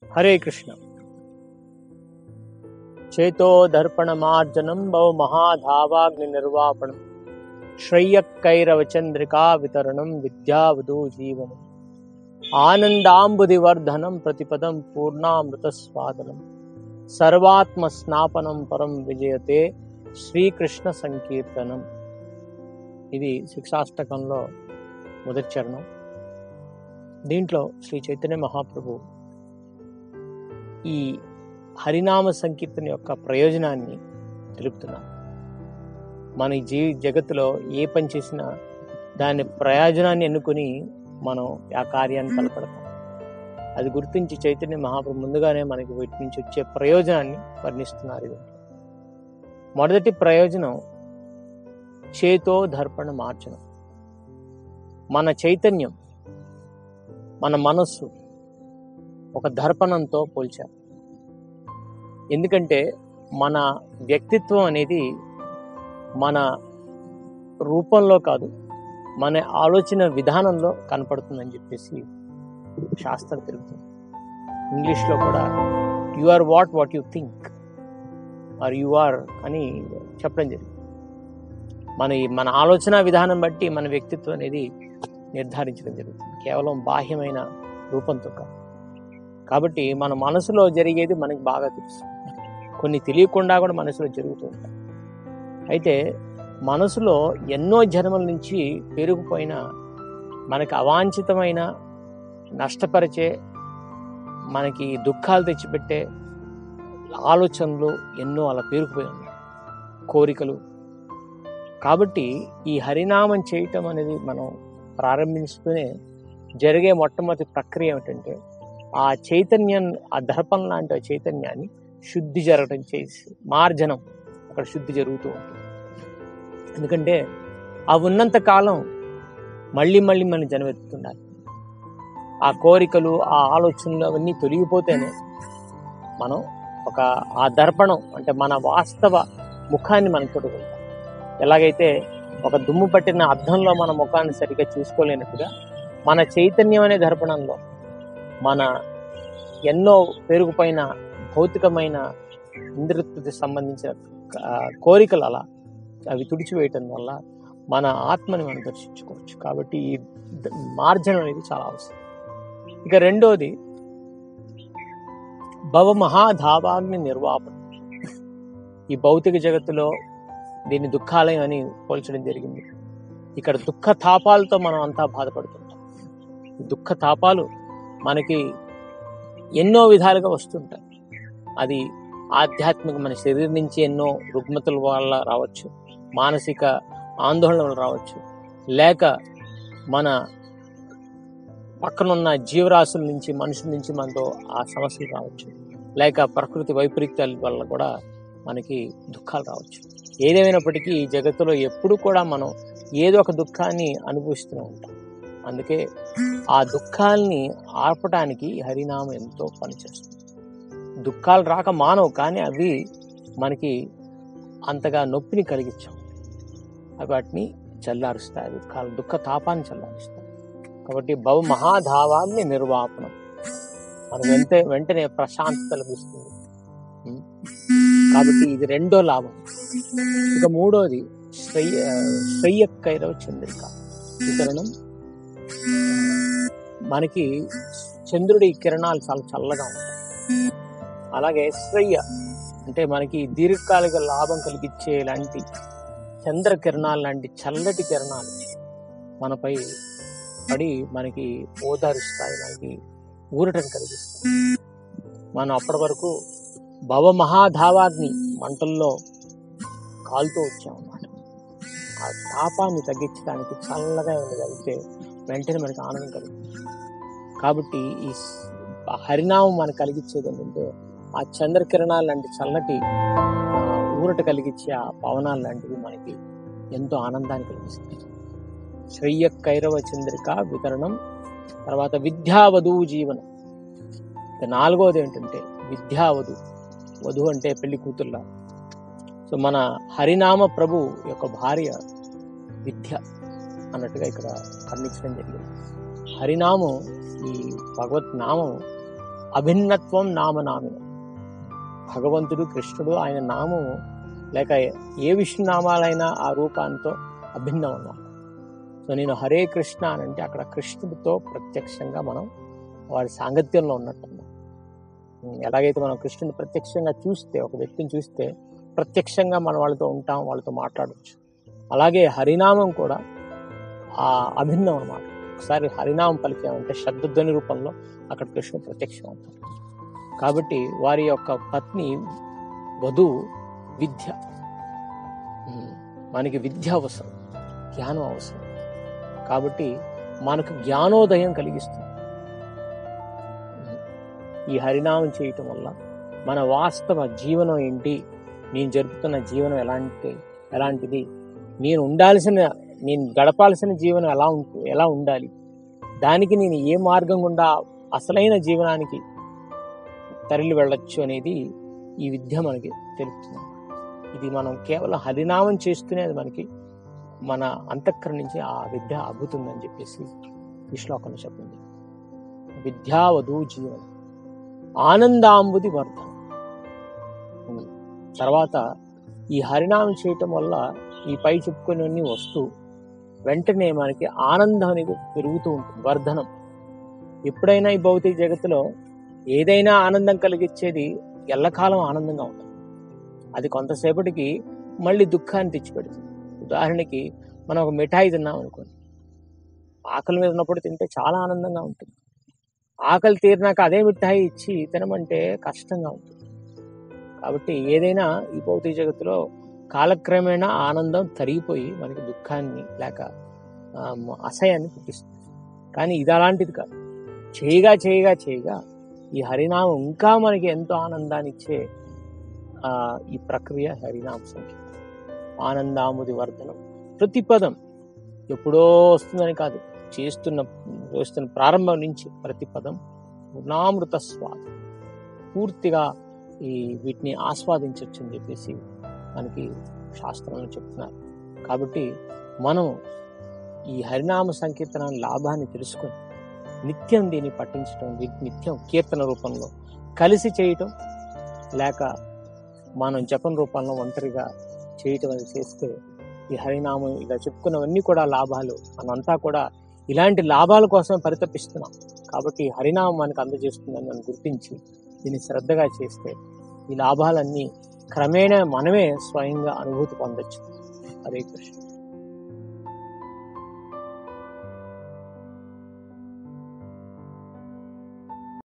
హరే కృష్ణ చేతో దర్పణమార్జనం బహు మహాధావాగ్ని నిర్వాపణం శ్రయ్యక్కైరవచంద్రికా వితరణం విద్యావధూ జీవనం ఆనందాంబుదివర్ధనం ప్రతిపదం పూర్ణామృత స్వాదనం సర్వాత్మ స్నాపనం పరం విజయతే శ్రీకృష్ణ సంకీర్తనం ఇది శిక్షాష్టకంలో మొదటి చరణం దీంట్లో శ్రీ చైతన్య మహాప్రభు ఈ హరినామ సంకీర్తన యొక్క ప్రయోజనాన్ని తెలుపుతున్నారు మన ఈ జీ జగత్తులో ఏ పని చేసినా దాని ప్రయోజనాన్ని ఎన్నుకొని మనం ఆ కార్యాన్ని తలపెడతాం అది గుర్తించి చైతన్య మహాప్రభు ముందుగానే మనకి వీటి నుంచి వచ్చే ప్రయోజనాన్ని వర్ణిస్తున్నారు ఇది మొదటి ప్రయోజనం చేతో దర్పణ మార్చడం మన చైతన్యం మన మనస్సు ఒక దర్పణంతో పోల్చారు ఎందుకంటే మన వ్యక్తిత్వం అనేది మన రూపంలో కాదు మన ఆలోచన విధానంలో కనపడుతుందని చెప్పేసి శాస్త్రం తెలుపుతుంది ఇంగ్లీష్లో కూడా you are what what you think are you are అని చెప్పడం జరిగింది మన ఈ- మన ఆలోచన విధానం బట్టి మన వ్యక్తిత్వం అనేది నిర్ధారించడం జరుగుతుంది కేవలం బాహ్యమైన రూపంతో కాదు కాబట్టి మన మనసులో జరిగేది మనకి బాగా తెలుసు కొన్ని తెలియకుండా కూడా మనసులో జరుగుతూ ఉంటాయి అయితే మనసులో ఎన్నో జన్మల నుంచి పెరిగిపోయిన మనకి అవాంఛితమైన నష్టపరిచే మనకి దుఃఖాలు తెచ్చిపెట్టే ఆలోచనలు ఎన్నో అలా పేరుకుపోయి ఉన్నాయి కోరికలు కాబట్టి ఈ హరినామం చేయటం అనేది మనం ప్రారంభిస్తూనే జరిగే మొట్టమొదటి ప్రక్రియ ఏమిటంటే ఆ చైతన్యం ఆ దర్పం లాంటి ఆ చైతన్యాన్ని శుద్ధి జరగడం చేసి మార్జనం అక్కడ శుద్ధి జరుగుతూ ఉంటుంది ఎందుకంటే ఆ ఉన్నంత కాలం మళ్ళీ మళ్ళీ మనం జన్మెత్తుతుండాలి ఆ కోరికలు ఆ ఆలోచనలు అవన్నీ తొలగిపోతేనే మనం ఒక ఆ దర్పణం అంటే మన వాస్తవ ముఖాన్ని మనం తొడగలుగుతాం ఎలాగైతే ఒక దుమ్ము పట్టిన అద్దంలో మన ముఖాన్ని సరిగ్గా చూసుకోలేనట్టుగా మన చైతన్యం అనే దర్పణంలో మన ఎన్నో పెరుగుపోయిన భౌతికమైన ఇంద్రియతకి సంబంధించిన ఆ, కోరికలు అలా అవి తుడిచివేయటం వల్ల మన ఆత్మని మనం దర్శించుకోవచ్చు కాబట్టి ఈ ద- మార్జనం అనేది చాలా అవసరం ఇక రెండోది భవ మహాధావాగ్ని నిర్వాపనం ఈ భౌతిక జగత్తులో దీన్ని దుఃఖాలయం అని పోల్చడం జరిగింది ఇక్కడ దుఃఖ తాపాలతో మనం అంతా బాధపడుతుంటాం ఈ దుఃఖ తాపాలు మనకి ఎన్నో విధాలుగా వస్తుంటాయి అది ఆధ్యాత్మిక మన శరీరం నుంచి ఎన్నో రుగ్మతల వల్ల రావచ్చు మానసిక ఆందోళన వల్ల రావచ్చు లేక మన పక్కనున్న జీవరాశుల నుంచి మనుషుల నుంచి మనతో ఆ సమస్యలు రావచ్చు లేక ప్రకృతి వైపరీత్యాల వల్ల కూడా మనకి దుఃఖాలు రావచ్చు ఏదేమైనప్పటికీ ఈ జగత్తులో ఎప్పుడు కూడా మనం ఏదో ఒక దుఃఖాన్ని అనుభవిస్తూనే ఉంటాం అందుకే ఆ దుఃఖాల్ని ఆర్పటానికి హరినామం ఎంతో పనిచేస్తుంది దుఃఖాలు రాక మానవు కానీ అవి మనకి అంతగా నొప్పిని కలిగించాం అవి వాటిని చల్లారుస్తాయి దుఃఖాలు దుఃఖ తాపాన్ని చల్లారుస్తాయి కాబట్టి బహు మహాధావాన్ని నిర్వాపనం మనకు వెంట వెంటనే ప్రశాంతత లభిస్తుంది ఉం? కాబట్టి ఇది రెండో లాభం ఇక మూడోది శ్రేయ శ్రేయక్కైరవ చంద్రిక వితరణం మనకి చంద్రుడి కిరణాలు చాలా చల్లగా ఉంటాయి అలాగే శ్రయ్య అంటే మనకి దీర్ఘకాలిక లాభం కలిగించే లాంటి చంద్ర కిరణాలు లాంటి చల్లటి కిరణాలు మనపై పడి మనకి ఓదారుస్తాయి మనకి ఊరటం కలిగిస్తాయి మనం అప్పటి వరకు భవ మహాధావాగ్ని మంటల్లో కాలుతూ వచ్చామన్నమాట ఆ తాపాన్ని తగ్గించడానికి చల్లగా ఉండగలిగితే వెంటనే మనకి ఆనందం కలుగుతుంది కాబట్టి ఈ స్- ఆ హరినామం మనకు కలిగించేది ఏంటంటే ఆ చంద్రకిరణాలు లాంటి చల్లటి ఆ, ఊరట కలిగించే ఆ పవనాలు లాంటివి మనకి ఎంతో ఆనందాన్ని కలిగిస్తాయి శ్రేయ కైరవ చంద్రిక వితరణం తర్వాత విద్యావధు జీవనం ఇక నాలుగవది ఏంటంటే విద్యావధు వధువు అంటే పెళ్లి కూతుర్లా సో మన హరినామ ప్రభు యొక్క భార్య విద్య అన్నట్టుగా ఇక్కడ వర్ణించడం జరిగింది హరినామం ఈ భగవత్ నామం అభిన్నత్వం నామనామినం భగవంతుడు కృష్ణుడు ఆయన నామము లేక ఏ విష్ణు నామాలైనా ఆ రూపాంతో అభిన్నం అన్నమాట సో నేను హరే కృష్ణ అని అంటే అక్కడ కృష్ణుడితో ప్రత్యక్షంగా మనం వాడి సాంగత్యంలో ఉన్నట్టు అన్నమాట. ఉమ్, ఎలాగైతే మనం కృష్ణుని ప్రత్యక్షంగా చూస్తే ఒక వ్యక్తిని చూస్తే ప్రత్యక్షంగా మన వాళ్ళతో ఉంటాం వాళ్ళతో మాట్లాడవచ్చు అలాగే హరినామం కూడా ఆ అభిన్నం అన్నమాట ఒకసారి హరినామం పలికామంటే శబ్దధ్వని రూపంలో అక్కడ కృష్ణుడు ప్రత్యక్షం అవుతాడు కాబట్టి వారి యొక్క పత్ని వధువు విద్య ఉమ్, మనకి విద్య అవసరం జ్ఞానం అవసరం కాబట్టి మనకు జ్ఞానోదయం కలిగిస్తుంది ఉమ్, ఈ హరినామం చేయటం వల్ల మన వాస్తవ జీవనం ఏంటి నేను జరుపుతున్న జీవనం ఎలాంటి ఎలాంటిది నేను ఉండాల్సిన నేను గడపాల్సిన జీవనం ఎలా ఉంటు ఎలా ఉండాలి దానికి నేను ఏ మార్గం గుండా అసలైన జీవనానికి తరలి వెళ్ళొచ్చు అనేది ఈ విద్య మనకి తెలుపుతుంది ఇది మనం కేవలం హరినామం చేస్తూనే అది మనకి మన అంతఃకరణ నుంచి ఆ విద్య అబ్బుతుందని చెప్పేసి ఈ శ్లోకంలో చెప్పింది విద్యావధు జీవనం ఆనందాంబుది వర్ధనం ఉమ్. తర్వాత ఈ హరినామం చేయటం వల్ల ఈ పై చెప్పుకునేవన్నీ వస్తూ వెంటనే మనకి ఆనందం అనేది పెరుగుతూ ఉంటుంది వర్ధనం ఎప్పుడైనా ఈ భౌతిక జగత్తులో ఏదైనా ఆనందం కలిగించేది ఎల్లకాలం ఆనందంగా ఉంటుంది అది కొంతసేపటికి మళ్ళీ దుఃఖాన్ని తెచ్చిపెడుతుంది ఉదాహరణకి మనం ఒక మిఠాయి తిన్నాం అనుకోండి ఆకలి మీద ఉన్నప్పుడు తింటే చాలా ఆనందంగా ఉంటుంది ఆకలి తీరినాక అదే మిఠాయి ఇచ్చి తినమంటే కష్టంగా ఉంటుంది కాబట్టి ఏదైనా ఈ భౌతిక జగత్తులో కాలక్రమేణా ఆనందం తరిగిపోయి మనకి దుఃఖాన్ని లేక ఆ, అసహ్యాన్ని పుట్టిస్తుంది కానీ ఇది అలాంటిది కాదు చేయగా చేయగా చేయగా ఈ హరినామం ఇంకా మనకి ఎంతో ఆనందాన్ని ఇచ్చే ఆ, ఈ ప్రక్రియ హరినామ సంఖ్య ఆనందాముది వర్ధనం ప్రతి పదం ఎప్పుడో వస్తుందని కాదు చేస్తున్న చేస్తున్న ప్రారంభం నుంచి ప్రతి పదం పూర్ణామృత స్వాదం పూర్తిగా ఈ వీటిని ఆస్వాదించవచ్చు అని చెప్పేసి మనకి శాస్త్రంలో చెప్తున్నారు కాబట్టి మనం ఈ హరినామ సంకీర్తన లాభాన్ని తెలుసుకొని నిత్యం దీన్ని పఠించడం ని- నిత్యం కీర్తన రూపంలో కలిసి చేయటం లేక మనం జపం రూపంలో ఒంటరిగా చేయటం అనేది చేస్తే ఈ హరినామం ఇలా చెప్పుకున్నవన్నీ కూడా లాభాలు మనంతా కూడా ఇలాంటి లాభాల కోసమే పరితపిస్తున్నాం కాబట్టి ఈ హరినామం మనకు అందజేస్తుందని మనం గుర్తించి దీన్ని శ్రద్ధగా చేస్తే ఈ లాభాలన్నీ క్రమేణా మనమే స్వయంగా అనుభూతి పొందొచ్చు హరే కృష్ణ